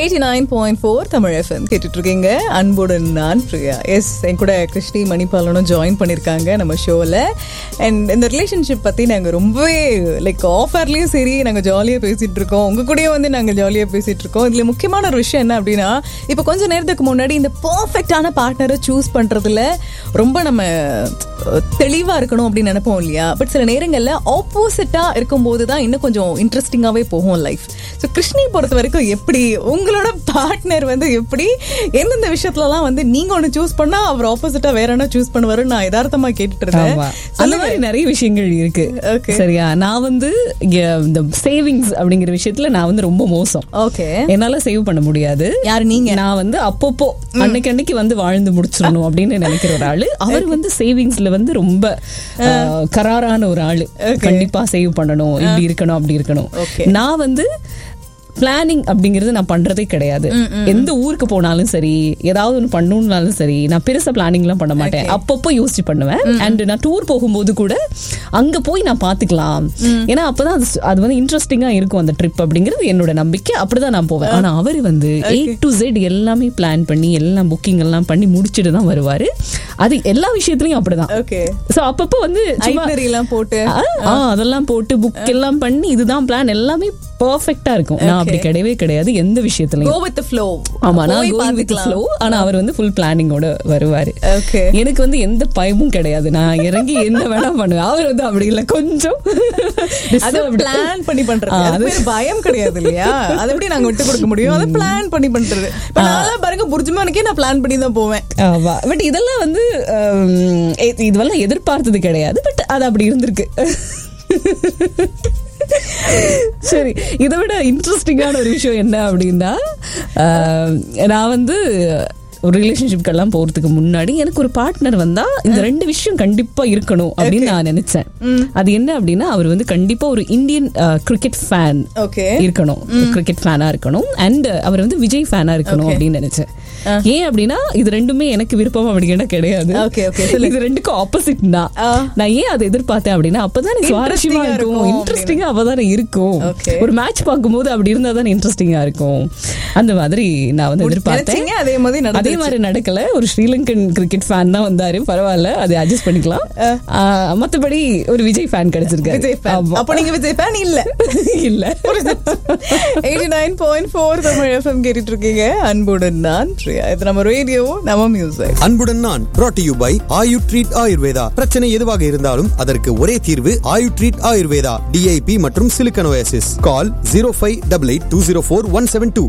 Eighty nine point four Tamil F M கேட்டுட்டு இருக்கீங்க அன்புடன் நான் பிரியா எஸ் என் கூட கிருஷ்ணி மணிபாலனும் ஜாயின் பண்ணியிருக்காங்க நம்ம ஷோவில் அண்ட் இந்த ரிலேஷன்ஷிப் பற்றி நாங்கள் ரொம்பவே லைக் ஆஃபர்லேயும் சரி நாங்கள் ஜாலியாக பேசிகிட்டு இருக்கோம் உங்கள் கூடயும் வந்து நாங்கள் ஜாலியாக பேசிகிட்டு இருக்கோம் இதில் முக்கியமான ஒரு விஷயம் என்ன அப்படின்னா இப்போ கொஞ்ச நேரத்துக்கு முன்னாடி இந்த பர்ஃபெக்டான பார்ட்னரை சூஸ் பண்ணுறதுல ரொம்ப நம்ம தெளிவாக இருக்கணும் அப்படின்னு நினைப்போம் இல்லையா பட் சில நேரங்களில் ஆப்போசிட்டாக இருக்கும்போது தான் இன்னும் கொஞ்சம் இன்ட்ரெஸ்டிங்காகவே போகும் லைஃப் ஸோ கிருஷ்ணி பொறுத்த வரைக்கும் எப்படி உங்களோட பார்ட்னர் வந்து எப்படி எந்தெந்த விஷயத்துலலாம் வந்து நீங்க ஒன்று சூஸ் பண்ணா அவர் ஆப்போசிட்டா வேற என்ன சூஸ் பண்ணுவாருன்னு நான் யதார்த்தமா கேட்டுட்டு இருந்தேன் ஆமா. அந்த மாதிரி நிறைய விஷயங்கள் இருக்கு Okay. சரியா நான் வந்து இங்க இந்த சேவிங்ஸ் அப்படிங்கிற விஷயத்துல நான் வந்து ரொம்ப மோசம் ஓகே என்னால சேவ் பண்ண முடியாது யாரு நீங்க நான் வந்து அப்பப்போ அன்னைக்கு அன்னைக்கு வந்து வாழ்ந்து முடிச்சிடணும் அப்படின்னு நினைக்கிற ஒரு ஆளு அவர் வந்து சேவிங்ஸ்ல வந்து ரொம்ப அஹ், கராரான ஒரு ஆளு கண்டிப்பா சேவ் பண்ணணும் இப்படி இருக்கணும் அப்படி இருக்கணும் Okay. நான் வந்து பிளானிங் அப்படிங்கிறது நான் பண்றதே கிடையாது எந்த ஊருக்கு போனாலும் சரி ஏதாவது ஒன்று பண்ணணும்னாலும் சரி நான் பெருசா பிளானிங்லாம் பண்ண மாட்டேன் அப்பப்போ யோசிச்சு பண்ணுவேன் அண்ட் நான் டூர் போகும்போது கூட அங்க போய் நான் பாத்துக்கலாம் ஏன்னா அப்பதான் அது அது வந்து இன்ட்ரெஸ்டிங்கா இருக்கும் அந்த ட்ரிப் அப்படிங்கிறது என்னோட நம்பிக்கை அப்படிதான் நான் போவேன் ஆனா அவர் வந்து ஏ டு ஜெட் எல்லாமே பிளான் பண்ணி எல்லாம் புக்கிங் எல்லாம் பண்ணி முடிச்சுட்டு தான் வருவாரு அது எல்லா விஷயத்துலயும் அப்படிதான் ஓகே சோ அப்பப்போ வந்து சும்மா ஐட்னரி எல்லாம் போட்டு ஆ, ஆ, அதெல்லாம் போட்டு புக் எல்லாம் பண்ணி இதுதான் பிளான் எல்லாமே பெர்ஃபெக்ட்டா இருக்கும் நான் அப்படி கிடையவே கிடையாது எந்த கோ விஷயத்துலயும் வித் ஃப்ளோ ஆமா நான் going with the flow ஆனா அவர் வந்து ஃபுல் பிளானிங்கோட வருவாரு ஓகே எனக்கு வந்து எந்த பயமும் கிடையாது நான் இறங்கி என்ன வேணா பண்ணுவேன் அவர் வந்து அப்படி இல்ல கொஞ்சம் அது disturbed. பிளான் பண்ணி பண்றது ஆ, அது பேர் பயம் கிடையாது இல்லையா அது எப்படி நாங்க விட்டு கொடுக்க முடியும் அது பிளான் பண்ணி பண்றது இப்ப நான் பாருங்க புர்ஜுமானுக்கே நான் பிளான் பண்ணி தான் போவேன் ஆமா பட் இதெல்லாம் வந்து ஹம், எ- இதெல்லாம் எதிர்பார்த்தது கிடையாது பட் அது அப்படி இருந்திருக்கு சரி இதை விட இன்ட்ரெஸ்டிங்கான ஒரு விஷயம் என்ன அப்படின்னா ஆஹ், நான் வந்து ஒரு ரிலேஷன்ஷிப்க்கெல்லாம் போறதுக்கு முன்னாடி எனக்கு ஒரு பார்ட்னர் வந்தா இந்த ரெண்டு விஷயம் கண்டிப்பா இருக்கணும் அப்படின்னு நான் நினைச்சேன் அது என்ன அப்படின்னா அவர் வந்து கண்டிப்பா ஒரு இந்தியன் கிரிக்கெட் ஃபேன் ஓகே இருக்கணும் கிரிக்கெட் ஃபேனா இருக்கணும் அண்ட் அவர் வந்து விஜய் ஃபேனா இருக்கணும் அப்படின்னு நினைச்சேன் ஏன் அப்படின்னா இது ரெண்டுமே எனக்கு விருப்பம் அப்படின்னா கிடையாது Okay, okay, இது ரெண்டுக்கும் ஆப்போசிட் தான் ஆ. நான் ஏன் அதை எதிர்பார்த்தேன் அப்படின்னா அப்பதான் சுவாரஸ்யமா Interesting-ஆ இருக்கும் இருக்கும் இன்ட்ரெஸ்டிங்கா அப்பதானே இருக்கும் Okay. ஒரு மேட்ச் பார்க்கும்போது அப்படி இருந்தா தான் இன்ட்ரெஸ்டிங்கா இருக்கும் அந்த மாதிரி நான் வந்து எதிர்பார்த்தேன் நினைச்சீங்க அதே மாதிரி அதே நடந்துச்சு மாதிரி நடக்கல ஒரு ஸ்ரீலங்கன் கிரிக்கெட் ஃபேன் தான் வந்தாரு பரவாயில்ல அதை அட்ஜஸ்ட் பண்ணிக்கலாம் ஆ, மத்தபடி ஒரு விஜய் ஃபேன் கிடைச்சிருக்காரு விஜய் ஃபேன் ஆமா. அப்ப நீங்க விஜய் ஃபேன் இல்ல இல்ல eighty nine point four Tamil F M கேட்டுட்டு இருக்கீங்க அன்புடன் நான் பிரியா இது நம்ம ரேடியோ நம்ம மியூசிக் அன்புடன் நான் brought to you by Ayu treat Ayurveda பிரச்சனை எதுவாக இருந்தாலும் அதற்கு ஒரே தீர்வு ஆயு ட்ரீட் ஆயுர்வேதா டிஐபி மற்றும் சிலிக்கனோசிஸ் call zero five double eight two zero four one seven two